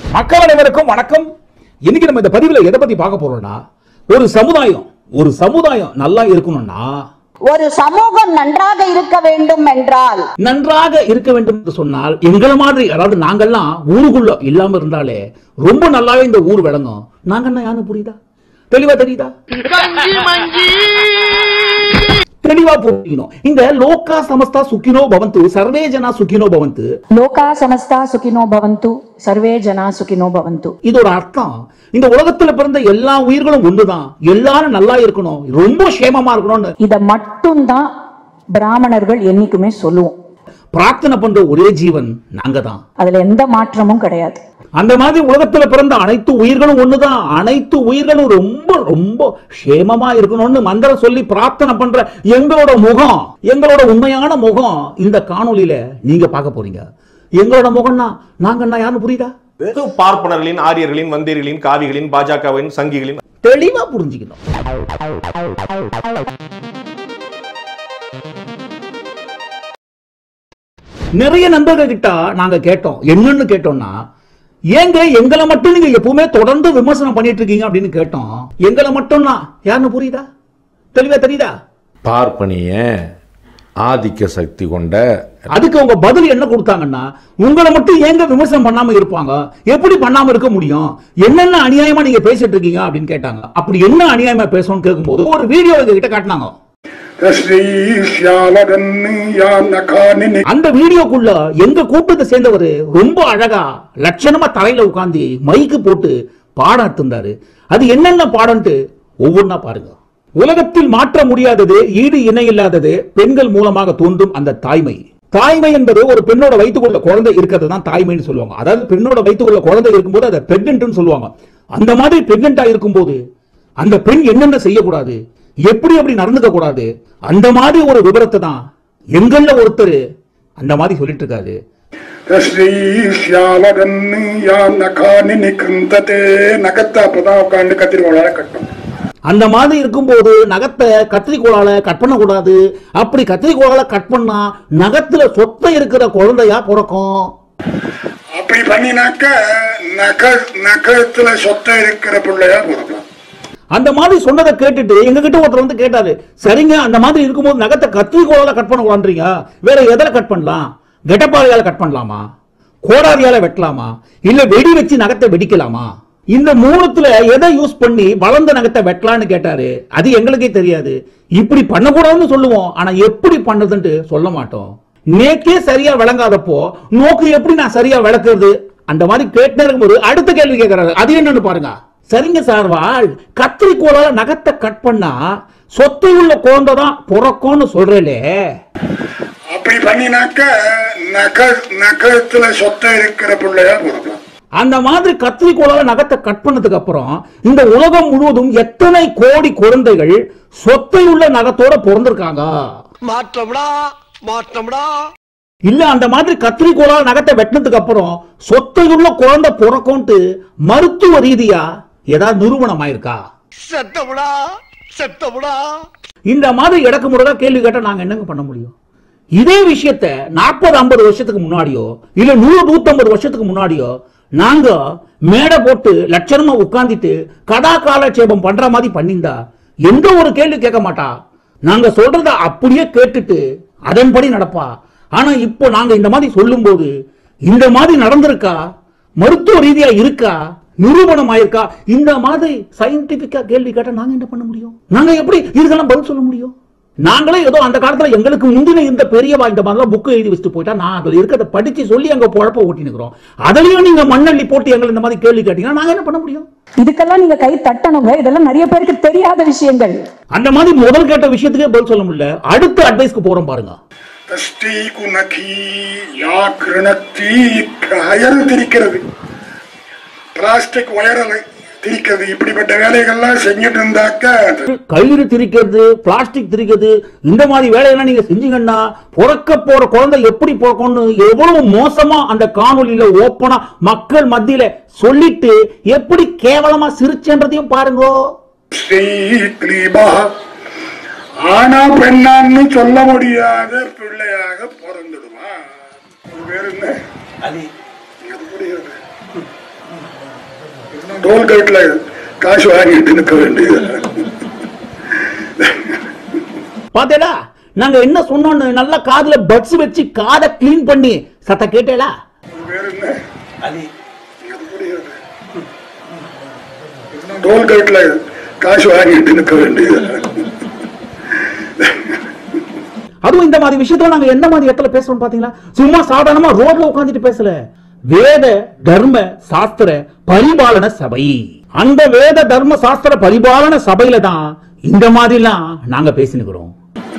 மக்கள் அனைவருக்கும் வணக்கம் இன்னைக்கு நம்ம இந்த பதிவுல எதை பத்தி பார்க்க போறோம்னா ஒரு சமுதாயம் ஒரு சமுதாயம் நல்லா இருக்கணும்னா ஒரு சமூகம் நன்றாக இருக்க வேண்டும் என்றால் நன்றாக இருக்க வேண்டும் என்று சொன்னால் எங்களை மாதிரி அதாவது நாங்கெல்லாம் ஊருக்குள்ள இல்லாம இருந்தாலே ரொம்ப நல்லாவே இந்த ஊர் விளங்கும் நாங்க என்ன யாரு புரியுதா தெளிவா தெரியுதா தெளிவா புரியணும் இந்த லோகா சமஸ்தா சுக்கினோ பவந்து சர்வே ஜனா சுக்கினோ பவந்து லோகா சமஸ்தா சுகினோ பவந்து சர்வே ஜனா சுகினோ பவந்து இதோட அர்த்தம் இந்த உலகத்துல பிறந்த எல்லா உயிர்களும் ஒண்ணுதான் எல்லாரும் நல்லா இருக்கணும் ரொம்ப சேமமா இருக்கணும்னு இத மட்டும்தான் பிராமணர்கள் என்னைக்குமே சொல்லுவோம் பிரார்த்தனை பண்ற ஒரே ஜீவன் நாங்க தான் அதுல எந்த மாற்றமும் கிடையாது அந்த மாதிரி உலகத்துல பிறந்த அனைத்து உயிர்களும் ஒண்ணுதான் அனைத்து உயிர்களும் ரொம்ப ரொம்ப சேமமா இருக்கணும்னு மந்திரம் சொல்லி பிரார்த்தனை பண்ற எங்களோட முகம் எங்களோட உண்மையான முகம் இந்த காணொளியில நீங்க பார்க்க போறீங்க எங்களோட முகம்னா நாங்கன்னா யாருன்னு புரியுதா இது பார்ப்பனர்களின் ஆரியர்களின் வந்தேரிகளின் காவிகளின் பாஜகவின் சங்கிகளின் தெளிவா புரிஞ்சுக்கணும் நிறைய நண்பர்கள் கிட்ட நாங்க கேட்டோம் என்னன்னு கேட்டோம்னா ஏங்க எங்களை மட்டும் நீங்க எப்பவுமே தொடர்ந்து விமர்சனம் பண்ணிட்டு இருக்கீங்க அப்படின்னு கேட்டோம் எங்களை மட்டும்னா யாருன்னு புரியுதா தெளிவா தெரியுதா பார்ப்பனிய ஆதிக்க சக்தி கொண்ட அதுக்கு அவங்க பதில் என்ன கொடுத்தாங்கன்னா உங்களை மட்டும் ஏங்க விமர்சனம் பண்ணாம இருப்பாங்க எப்படி பண்ணாம இருக்க முடியும் என்னென்ன அநியாயமா நீங்க பேசிட்டு இருக்கீங்க அப்படின்னு கேட்டாங்க அப்படி என்ன அநியாயமா பேசணும்னு கேட்கும்போது ஒரு வீடியோ எங்க கிட்ட காட்டினாங்க ஸ்ரீஷாலகன்னு யானகானி அந்த வீடியோக்குள்ள எங்க கூட்டத்தை சேர்ந்தவர் ரொம்ப அழகா லட்சணமா தலையில உட்கார்ந்து மைக்கு போட்டு பாடம் எடுத்திருந்தாரு அது என்னென்ன பாடம்ட்டு ஒவ்வொன்றா பாருங்க உலகத்தில் மாற்ற முடியாதது ஈடு இணை இல்லாதது பெண்கள் மூலமாக தோன்றும் அந்த தாய்மை தாய்மை என்பது ஒரு பெண்ணோட வயிற்றுக்குள்ள குழந்தை இருக்கிறது தான் தாய்மைன்னு சொல்லுவாங்க அதாவது பெண்ணோட வயிற்றுக்குள்ள குழந்தை இருக்கும்போது அதை பிரெக்னன்ட்னு சொல்லுவாங்க அந்த மாதிரி பிரெக்னண்டா இருக்கும்போது அந்த பெண் என்னென்ன செய்யக்கூடாது எப்படி எப்படி நடந்துக்க கூடாது அந்த மாதிரி ஒரு விவரத்தை தான் எங்கள்ல ஒருத்தர் அந்த மாதிரி சொல்லிட்டு இருக்காரு ஸ்ரீஷாலகன்னு யானகானி நிகிருந்ததே நகத்தை அப்பதான் உட்காந்து கத்திரிக்கோளால கட்டும் அந்த மாதிரி இருக்கும்போது நகத்தை கத்திரிக்கோளால கட் பண்ணக்கூடாது அப்படி கத்திரிக்கோளால கட் பண்ணா நகத்துல சொத்தை இருக்கிற குழந்தையா பிறக்கும் அப்படி பண்ணினாக்க நக நகத்துல சொத்தை இருக்கிற பிள்ளையா பிறக்கலாம் அந்த மாதிரி சொன்னதை கேட்டுட்டு எங்க கிட்ட ஒருத்தர் வந்து கேட்டாரு சரிங்க அந்த மாதிரி இருக்கும்போது நகத்தை கத்திரிக்கோளால கட் பண்ண கூடாதுன்றீங்க வேற எதில் கட் பண்ணலாம் கெட்டப்பாறையால கட் பண்ணலாமா கோடாரியால வெட்டலாமா இல்ல வெடி வச்சு நகத்தை வெடிக்கலாமா இந்த மூணுத்துல எதை யூஸ் பண்ணி வளர்ந்த நகத்தை வெட்டலாம்னு கேட்டாரு அது எங்களுக்கே தெரியாது இப்படி பண்ணக்கூடாதுன்னு சொல்லுவோம் ஆனா எப்படி பண்ணதுன்ட்டு சொல்ல மாட்டோம் நேக்கே சரியா விளங்காதப்போ நோக்கு எப்படி நான் சரியா விளக்குறது அந்த மாதிரி கேட்டு இருக்கும்போது அடுத்த கேள்வி கேட்கறாரு அது என்னன்னு பாருங்க சரிங்க சார்வால் கத்திரிக்கோளால நகத்தை கட் பண்ணா சொத்தை உள்ள குழந்தை தான் பிறக்கும்னு சொல்றேலே அப்படி பண்ணினாக்க நக நகத்துல சொத்தை இருக்கிற பிள்ளையா பிறக்கலாம் அந்த மாதிரி கத்திரிக்கோளால நகத்தை கட் பண்ணதுக்கு அப்புறம் இந்த உலகம் முழுவதும் எத்தனை கோடி குழந்தைகள் சொத்தை உள்ள நகத்தோட பிறந்திருக்காங்க மாற்றம்டா மாற்றம்டா இல்ல அந்த மாதிரி கத்திரிக்கோளால நகத்தை வெட்டினதுக்கு அப்புறம் சொத்தையுள்ள குழந்தை பிறக்கும்ட்டு மருத்துவ ரீதியா ஏதாவது நிரூபணம் ஆயிருக்கா செத்தமுடா செத்தமுடா இந்த மாதிரி இடக்கு முறையா கேள்வி கேட்டா நாங்க என்னங்க பண்ண முடியும் இதே விஷயத்த நாற்பது ஐம்பது வருஷத்துக்கு முன்னாடியோ இல்ல நூறு நூத்தம்பது வருஷத்துக்கு முன்னாடியோ நாங்க மேடை போட்டு லட்சணமா உட்கார்ந்துட்டு கதா காலட்சேபம் பண்ற மாதிரி பண்ணியிருந்தா எந்த ஒரு கேள்வி கேட்க மாட்டா நாங்க சொல்றத அப்படியே கேட்டுட்டு அதன்படி நடப்பா ஆனா இப்போ நாங்க இந்த மாதிரி சொல்லும்போது இந்த மாதிரி நடந்திருக்கா மருத்துவ ரீதியா இருக்கா நிரூபணம் ஆயிருக்கா இந்த மாதிரி சயின்டிபிக்கா கேள்வி கேட்டா நாங்க என்ன பண்ண முடியும் நாங்க எப்படி இதுக்கெல்லாம் பதில் சொல்ல முடியும் நாங்களே ஏதோ அந்த காலத்துல எங்களுக்கு முந்தின இந்த பெரியவா இந்த மாதிரிலாம் புக்கு எழுதி வச்சுட்டு போயிட்டா நான் அதுல இருக்கிறத படிச்சு சொல்லி அங்க குழப்ப ஓட்டினுக்கிறோம் அதுலயும் நீங்க மண்ணள்ளி போட்டு எங்களை இந்த மாதிரி கேள்வி கேட்டீங்கன்னா நாங்க என்ன பண்ண முடியும் இதுக்கெல்லாம் நீங்க கை தட்டணுங்க இதெல்லாம் நிறைய பேருக்கு தெரியாத விஷயங்கள் அந்த மாதிரி முதல் கேட்ட விஷயத்துக்கே பதில் சொல்ல முடியல அடுத்த அட்வைஸ்க்கு போறோம் பாருங்க தஷ்டி குணகி யா கிருணத்தி கயறு திரிக்கிறது பிளாஸ்டிக் ஒயரை திரிக்கிறது இப்படிப்பட்ட வேலைகள்லாம் செஞ்சுட்டு இருந்தாக்க கயிறு திரிக்கிறது பிளாஸ்டிக் திரிக்கிறது இந்த மாதிரி வேலையெல்லாம் நீங்க செஞ்சீங்கன்னா பிறக்க போற குழந்தை எப்படி பிறக்கும்னு எவ்வளவு மோசமா அந்த காணொளியில ஓப்பனா மக்கள் மத்தியில சொல்லிட்டு எப்படி கேவலமா சிரிச்சன்றதையும் பாருங்க ஸ்ரீ கிளீபா ஆனா பெண்ணான்னு சொல்ல முடியாத பிள்ளையாக பிறந்துடுமா அது பேர் என்ன அது புரியுது டோல்கேட்ல காசு வாங்கிட்டு நிற்க வேண்டியது பாத்தேடா நாங்க என்ன சொன்னோம்னு நல்லா காதுல பட்ஸ் வச்சு காதை க்ளீன் பண்ணி சத்த கேட்டேடா வேற என்ன அது புரியாது டோல்கேட்ல காசு வாங்கிட்டு நிற்க வேண்டியது அதுவும் இந்த மாதிரி விஷயத்துல நாங்க எந்த மாதிரி இடத்துல பேசுறோம் பாத்தீங்களா சும்மா சாதாரணமா ரோட்ல உட்கார்ந்துட்டு பேசல வேத தர்ம சாஸ்திர பரிபாலன சபை அந்த வேத தர்ம சாஸ்திர பரிபாலன சபையில தான் இந்த மாதிரிலாம் நாங்க பேசினுக்கிறோம்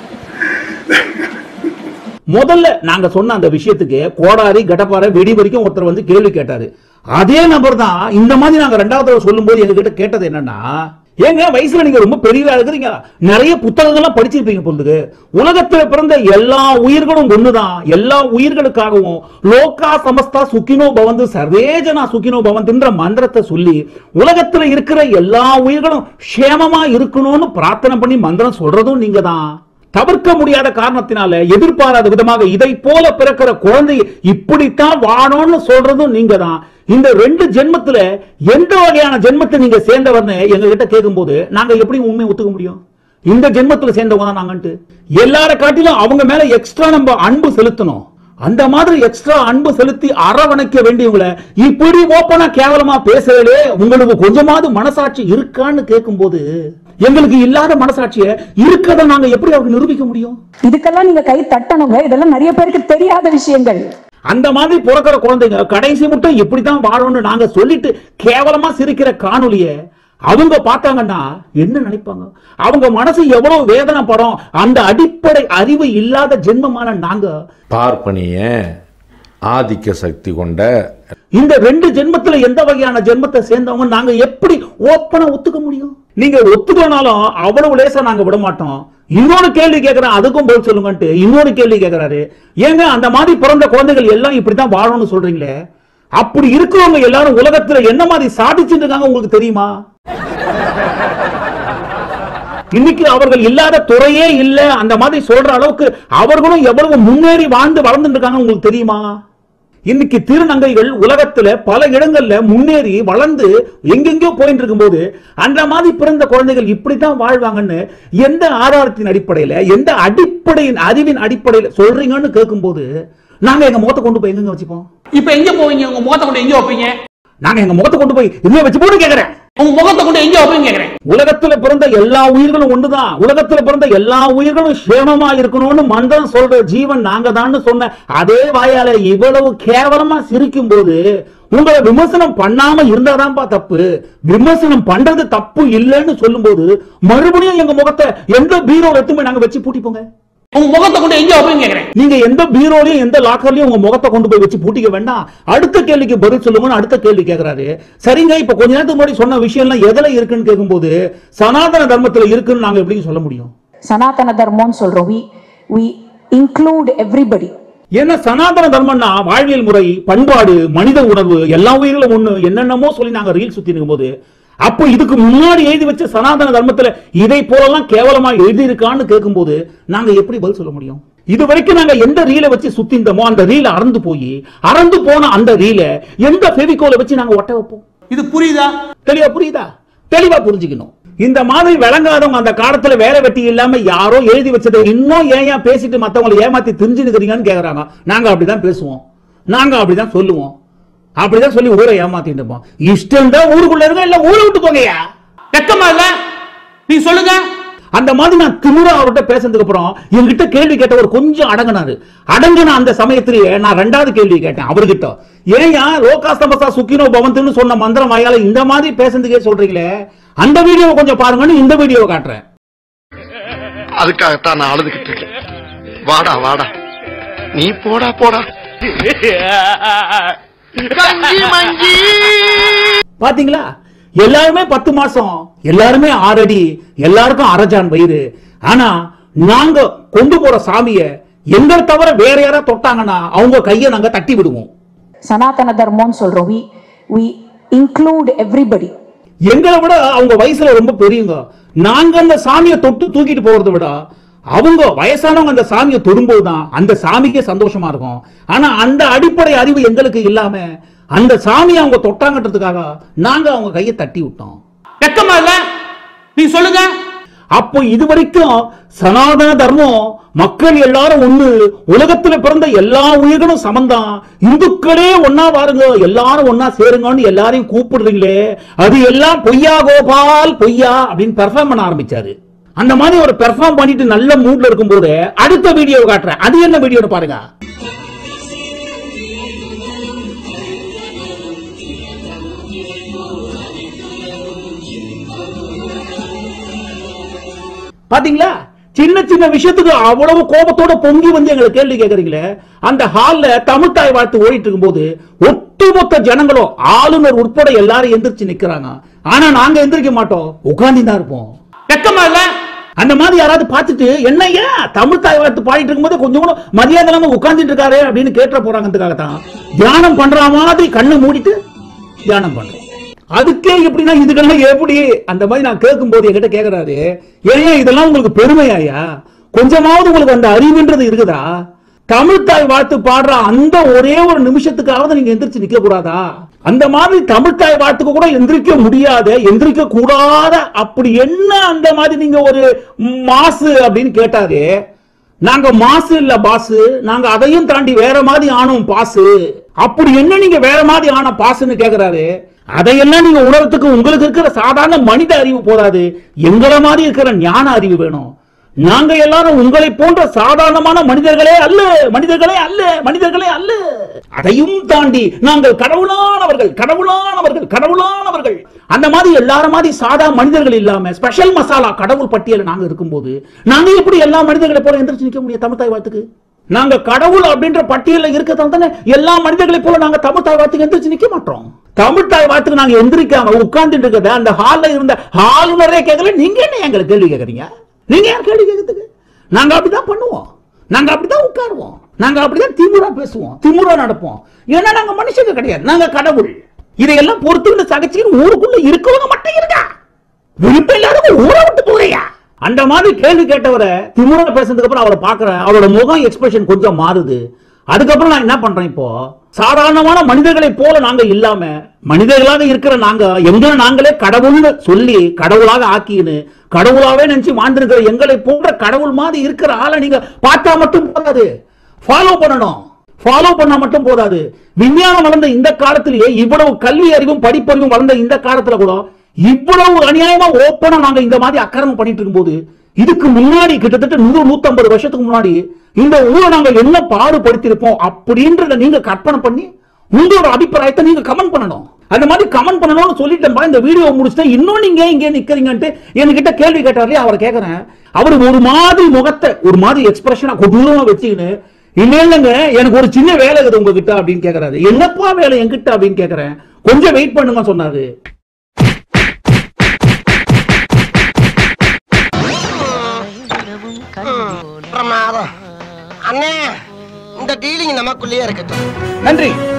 முதல்ல நாங்க சொன்ன அந்த விஷயத்துக்கு கோடாரி கடப்பாறை வெடி வரைக்கும் ஒருத்தர் வந்து கேள்வி கேட்டாரு அதே நபர் தான் இந்த மாதிரி நாங்க ரெண்டாவது தடவை சொல்லும்போது எங்க கிட்ட கேட்டது என்னன்னா ஏங்க வயசுல நீங்க ரொம்ப பெரியவா இருக்கிறீங்க நிறைய புத்தகங்கள்லாம் படிச்சிருப்பீங்க பொழுது உலகத்துல பிறந்த எல்லா உயிர்களும் ஒண்ணுதான் எல்லா உயிர்களுக்காகவும் லோகா சமஸ்தா சுக்கினோ பவந்து சர்வேஜனா சுக்கினோ பவந்துன்ற மந்திரத்தை சொல்லி உலகத்துல இருக்கிற எல்லா உயிர்களும் க்ஷேமமா இருக்கணும்னு பிரார்த்தனை பண்ணி மந்திரம் சொல்றதும் நீங்க தான் தவிர்க்க முடியாத காரணத்தினால எதிர்பாராத விதமாக இதை போல பிறக்கிற குழந்தை இப்படித்தான் வாழணும்னு சொல்றதும் நீங்க தான் இந்த ரெண்டு ஜென்மத்துல எந்த வகையான ஜென்மத்தை நீங்க சேர்ந்தவர்னு எங்க கிட்ட கேட்கும்போது நாங்க எப்படி உண்மையை ஒத்துக்க முடியும் இந்த ஜென்மத்துல சேர்ந்தவங்க தான் நாங்கன்ட்டு எல்லார காட்டிலும் அவங்க மேல எக்ஸ்ட்ரா நம்ம அன்பு செலுத்தணும் அந்த மாதிரி எக்ஸ்ட்ரா அன்பு செலுத்தி அரவணைக்க வேண்டியவங்களை இப்படி ஓப்பனா கேவலமா பேசுறதே உங்களுக்கு கொஞ்சமாவது மனசாட்சி இருக்கான்னு கேட்கும்போது எங்களுக்கு இல்லாத மனசாட்சியை இருக்கதை நாங்க எப்படி அவருக்கு நிரூபிக்க முடியும் இதுக்கெல்லாம் நீங்க கை தட்டணுங்க இதெல்லாம் நிறைய பேருக்கு தெரியாத விஷயங்கள் அந்த மாதிரி பிறக்கிற குழந்தைங்க கடைசி மட்டும் இப்படித்தான் வாழணும்னு நாங்க சொல்லிட்டு கேவலமா சிரிக்கிற காணொளிய அவங்க பார்த்தாங்கன்னா என்ன நினைப்பாங்க அவங்க மனசு எவ்வளவு வேதனைப்படும் அந்த அடிப்படை அறிவு இல்லாத ஜென்மமான நாங்க பார்ப்பனிய ஆதிக்க சக்தி கொண்ட இந்த ரெண்டு ஜென்மத்துல எந்த வகையான ஜென்மத்தை சேர்ந்தவங்க நாங்க எப்படி ஓப்பனா ஒத்துக்க முடியும் நீங்க ஒத்துக்கனாலும் அவ்வளவு லேசா நாங்க விட மாட்டோம் இன்னொரு கேள்வி கேட்கிறேன் அதுக்கும் பதில் சொல்லுங்கன்ட்டு இன்னொரு கேள்வி கேட்கிறாரு ஏங்க அந்த மாதிரி பிறந்த குழந்தைகள் எல்லாம் இப்படித்தான் வாழணும்னு சொல்றீங்களே அப்படி இருக்கிறவங்க எல்லாரும் உலகத்துல என்ன மாதிரி சாதிச்சுட்டு இருக்காங்க உங்களுக்கு தெரியுமா இன்னைக்கு அவர்கள் இல்லாத துறையே இல்ல அந்த மாதிரி சொல்ற அளவுக்கு அவர்களும் எவ்வளவு முன்னேறி வாழ்ந்து வளர்ந்துட்டு இருக்காங்க உங்களுக்கு தெரியுமா இன்னைக்கு திருநங்கைகள் உலகத்துல பல இடங்கள்ல முன்னேறி வளர்ந்து எங்கெங்கயோ போயிட்டு இருக்கும்போது அந்த மாதிரி பிறந்த குழந்தைகள் இப்படித்தான் வாழ்வாங்கன்னு எந்த ஆதாரத்தின் அடிப்படையில எந்த அடிப்படையின் அறிவின் அடிப்படையில சொல்றீங்கன்னு கேட்கும்போது நாங்க எங்க முகத்தை கொண்டு போய் எங்க வச்சுப்போம் இப்ப எங்க போவீங்க உங்க முகத்தை கொண்டு எங்க வைப்பீங்க நாங்க எங்க முகத்தை கொண்டு போய் எங்க வச்சு போட்டு கேக்குறேன் உங்க முகத்தை கொண்டு எங்க வைப்பீங்க கேக்குறேன் உலகத்துல பிறந்த எல்லா உயிர்களும் ஒண்ணுதான் உலகத்துல பிறந்த எல்லா உயிர்களும் சேமமா இருக்கணும்னு மந்திரம் சொல்ற ஜீவன் நாங்க தான் சொன்ன அதே வாயால இவ்வளவு கேவலமா சிரிக்கும் போது உங்களை விமர்சனம் பண்ணாம இருந்தாதான்ப்பா தப்பு விமர்சனம் பண்றது தப்பு இல்லைன்னு சொல்லும்போது மறுபடியும் எங்க முகத்தை எந்த பீரோ எடுத்து நாங்க வச்சு பூட்டிப்போங்க உங்க முகத்தை கொண்டு எங்க வைப்பீங்க கேக்குறேன் நீங்க எந்த பீரோலையும் எந்த லாக்கர்லயும் உங்க முகத்தை கொண்டு போய் வச்சு பூட்டிக்க வேண்டாம் அடுத்த கேள்விக்கு பதில் சொல்லுங்கன்னு அடுத்த கேள்வி கேக்குறாரு சரிங்க இப்ப கொஞ்ச நேரத்துக்கு முன்னாடி சொன்ன விஷயம் எல்லாம் எதுல இருக்குன்னு கேட்கும்போது சனாதன தர்மத்துல இருக்குன்னு நாங்க எப்படி சொல்ல முடியும் சனாதன தர்மம்னு சொல்றோம் வி வி இன்க்ளூட் எவ்ரிபடி ஏன்னா சனாதன தர்மம்னா வாழ்வியல் முறை பண்பாடு மனித உணர்வு எல்லா உயிர்களும் ஒண்ணு என்னென்னமோ சொல்லி நாங்க ரீல் சுத்தி இருக்கும்போது அப்போ இதுக்கு முன்னாடி எழுதி வச்ச சனாதன தர்மத்துல இதை போலலாம் கேவலமா எழுதி இருக்கான்னு கேட்கும்போது நாங்க எப்படி பதில் சொல்ல முடியும் இது வரைக்கும் நாங்க எந்த ரீலை வச்சு சுத்திந்தோமோ அந்த ரீல அறந்து போய் அறந்து போன அந்த ரீல எந்த ஃபெவிகோல வச்சு நாங்க ஒட்ட வைப்போம் இது புரியுதா தெளிவா புரியுதா தெளிவா புரிஞ்சுக்கணும் இந்த மாதிரி விளங்காதவங்க அந்த காலத்துல வேலை வெட்டி இல்லாம யாரோ எழுதி வச்சதை இன்னும் ஏன் ஏன் பேசிட்டு மத்தவங்களை ஏமாத்தி தெரிஞ்சுக்கிறீங்கன்னு கேக்குறாங்க நாங்க அப்படிதான் பேசுவோம் நாங்க அப்படிதான் சொல்லுவோம் அப்படிதான் சொல்லி ஊரை ஏமாத்திட்டு இருப்போம் இஷ்டம் தான் ஊருக்குள்ள இருக்க இல்ல ஊரை விட்டு போங்கயா வெக்கமா இல்ல நீங்க சொல்லுங்க அந்த மாதிரி நான் திமுறா அவர்கிட்ட பேசுனதுக்கு அப்புறம் என்கிட்ட கேள்வி கேட்டவர் கொஞ்சம் அடங்கினாரு அடங்கின அந்த சமயத்திலேயே நான் ரெண்டாவது கேள்வி கேட்டேன் அவர்கிட்ட ஏன்யா லோகா சமசா சுக்கினோ பவந்துன்னு சொன்ன மந்திரம் வாயால இந்த மாதிரி பேசுறதுக்கே சொல்றீங்களே அந்த வீடியோவை கொஞ்சம் பாருங்கன்னு இந்த வீடியோவை காட்டுறேன் அதுக்காகத்தான் நான் அழுதுகிட்டு இருக்கேன் வாடா வாடா நீ போடா போடா கஞ்சி மஞ்சி பாத்தீங்களா எல்லாருமே பத்து மாசம் எல்லாருமே ஆறடி எல்லாருக்கும் அரஜான் வயிறு ஆனா நாங்க கொண்டு போற சாமிய எங்களை தவிர வேற யாரா தொட்டாங்கன்னா அவங்க கையை நாங்க தட்டி விடுவோம் சனாதன தர்மம்னு சொல்றோம் வி வி இன்க்ளூட் எவ்ரிபடி எங்களை விட அவங்க வயசுல ரொம்ப பெரியவங்க நாங்க அந்த சாமியை தொட்டு தூக்கிட்டு போறதை விட அவங்க வயசானவங்க அந்த சாமியை தொடும்போது தான் அந்த சாமிக்கே சந்தோஷமா இருக்கும் ஆனா அந்த அடிப்படை அறிவு எங்களுக்கு இல்லாம அந்த சாமியை அவங்க தொட்டாங்கன்றதுக்காக நாங்க அவங்க கையை தட்டி விட்டோம் வெக்கமா இல்ல நீ சொல்லுங்க அப்போ இது வரைக்கும் சனாதன தர்மம் மக்கள் எல்லாரும் ஒண்ணு உலகத்துல பிறந்த எல்லா உயிர்களும் சமந்தான் இந்துக்களே ஒன்னா பாருங்க எல்லாரும் ஒன்னா சேருங்கன்னு எல்லாரையும் கூப்பிடுறீங்களே அது எல்லாம் பொய்யா கோபால் பொய்யா அப்படின்னு பெர்ஃபார்ம் பண்ண ஆரம்பிச்சாரு அந்த மாதிரி ஒரு பெர்ஃபார்ம் பண்ணிட்டு நல்ல மூட்ல இருக்கும்போது அடுத்த வீடியோ காட்டுறேன் அது என்ன வீடியோன்னு பாருங்க பாத்தீங்களா சின்ன சின்ன விஷயத்துக்கு அவ்வளவு கோபத்தோட பொங்கி வந்து எங்களை கேள்வி கேக்குறீங்களே அந்த ஹால்ல தமிழ் தாய் வாழ்த்து ஓடிட்டு இருக்கும்போது ஒட்டுமொத்த ஜனங்களும் ஆளுநர் உட்பட எல்லாரும் எந்திரிச்சு நிக்கிறாங்க ஆனா நாங்க எந்திரிக்க மாட்டோம் உட்கார்ந்து தான் இருப்போம் வெக்கமா இல்ல அந்த மாதிரி யாராவது பார்த்துட்டு என்னய்யா தமிழ் தாய் வாழ்த்து பாடிட்டு இருக்கும்போது கொஞ்சம் கூட மரியாதை இல்லாம உட்கார்ந்துட்டு இருக்காரு அப்படின்னு கேட்ட போறாங்கிறதுக்காக தான் தியானம் பண்ற மாதிரி கண்ணை மூடிட்டு தியானம் பண்றோம் அதுக்கே எப்படின்னா இதுக்கெல்லாம் எப்படி அந்த மாதிரி நான் கேட்கும்போது என்கிட்ட கேக்குறாரு ஏன் இதெல்லாம் உங்களுக்கு பெருமையாயா கொஞ்சமாவது உங்களுக்கு அந்த அறிவுன்றது இருக்குதா தமிழ் தாய் வாழ்த்து பாடுற அந்த ஒரே ஒரு நிமிஷத்துக்காவது நீங்க எந்திரிச்சு நிக்க கூடாதா அந்த மாதிரி தமிழ் தாய் வாழ்த்துக்கு கூட எந்திரிக்க முடியாத எந்திரிக்க கூடாத அப்படி என்ன அந்த மாதிரி நீங்க ஒரு மாசு அப்படின்னு கேட்டாரு நாங்க மாசு இல்ல பாசு நாங்க அதையும் தாண்டி வேற மாதிரி ஆனோம் பாசு அப்படி என்ன நீங்க வேற மாதிரி ஆன பாசுன்னு கேக்குறாரு அதையெல்லாம் நீங்க உணர்றதுக்கு உங்களுக்கு இருக்கிற சாதாரண மனித அறிவு போதாது எங்களை மாதிரி இருக்கிற ஞான அறிவு வேணும் நாங்க எல்லாரும் உங்களை போன்ற சாதாரணமான மனிதர்களே அல்ல மனிதர்களே அல்ல மனிதர்களே அல்ல அதையும் தாண்டி நாங்கள் கடவுளானவர்கள் கடவுளானவர்கள் கடவுளானவர்கள் அந்த மாதிரி எல்லாரும் மாதிரி சாதா மனிதர்கள் இல்லாம ஸ்பெஷல் மசாலா கடவுள் பட்டியல நாங்க இருக்கும்போது நாங்க எப்படி எல்லா மனிதர்களை போல எந்திரிச்சு நிக்க முடியும் தமிழ் தாய் வாழ்த்துக்கு நாங்க கடவுள் அப்படின்ற பட்டியல இருக்கிறதால தானே எல்லா மனிதர்களை போல நாங்க தமிழ் தாய் வாழ்த்துக்கு எந்திரிச்சு நிக்க மாட்டோம் தமிழ் தாய் வாழ்த்துக்கு நாங்க எந்திரிக்காம உட்கார்ந்துட்டு இருக்கிறத அந்த ஹால்ல இருந்த ஆளுநரே கேட்கல நீங்க என்ன எங்களை கேள்வி கேக்குறீங்க நீங்க யார் கேள்வி கேட்கறதுக்கு நாங்க அப்படிதான் பண்ணுவோம் நாங்க அப்படிதான் உட்காருவோம் நாங்க அப்படிதான் திமுறா பேசுவோம் திமுறா நடப்போம் ஏன்னா நாங்க மனுஷங்க கிடையாது நாங்க கடவுள் இதையெல்லாம் பொறுத்துக்கிட்டு சகச்சின்னு ஊருக்குள்ள இருக்கவங்க மட்டும் இருக்கா விருப்பம் இல்லாதவங்க ஊரை விட்டு போறியா அந்த மாதிரி கேள்வி கேட்டவரை திமுறா பேசுனதுக்கு அப்புறம் அவரை பாக்குறேன் அவரோட முகம் எக்ஸ்பிரஷன் கொஞ்சம் மாறுது அதுக்கப்புறம் நான் என்ன பண்றேன் இப்போ சாதாரணமான மனிதர்களை போல நாங்க இல்லாம மனிதர்களாக இருக்கிற நாங்க எங்களை நாங்களே கடவுள்னு சொல்லி கடவுளாக ஆக்கின்னு கடவுளாவே நினைச்சு வாழ்ந்திருக்கிற எங்களை போன்ற கடவுள் மாதிரி இருக்கிற ஆளை நீங்க பார்த்தா மட்டும் போதாது ஃபாலோ பண்ணணும் ஃபாலோ பண்ணா மட்டும் போதாது விஞ்ஞானம் வளர்ந்த இந்த காலத்திலேயே இவ்வளவு கல்வி அறிவும் படிப்பறிவும் வளர்ந்த இந்த காலத்துல கூட இவ்வளவு அநியாயமா ஓப்பனா நாங்க இந்த மாதிரி அக்கிரமம் பண்ணிட்டு இருக்கும்போது இதுக்கு முன்னாடி கிட்டத்தட்ட நூறு நூத்தம்பது வருஷத்துக்கு முன்னாடி இந்த ஊரை நாங்க என்ன பாடுபடுத்திருப்போம் அப்படின்றத நீங்க கற்பனை பண்ணி உங்களோட அபிப்பிராயத்தை நீங்க கமெண்ட் பண்ணணும் அந்த மாதிரி கமெண்ட் பண்ணணும்னு சொல்லிட்டேன்பா இந்த வீடியோ முடிச்சுட்டு இன்னும் நீங்க இங்கே நிக்கிறீங்கன்ட்டு என்கிட்ட கேள்வி கேட்டாரே அவரை கேக்குறேன் அவர் ஒரு மாதிரி முகத்தை ஒரு மாதிரி எக்ஸ்பிரஷனா கொடூரமா வச்சுக்கின்னு இல்ல இல்லைங்க எனக்கு ஒரு சின்ன வேலை இருக்குது உங்ககிட்ட அப்படின்னு கேக்குறாரு என்னப்பா வேலை என்கிட்ட அப்படின்னு கேக்குறேன் கொஞ்சம் வெயிட் பண்ணுங்க சொன்னாரு பிரமாதம் அண்ணே இந்த டீலிங் நமக்குள்ளேயே இருக்கட்டும் நன்றி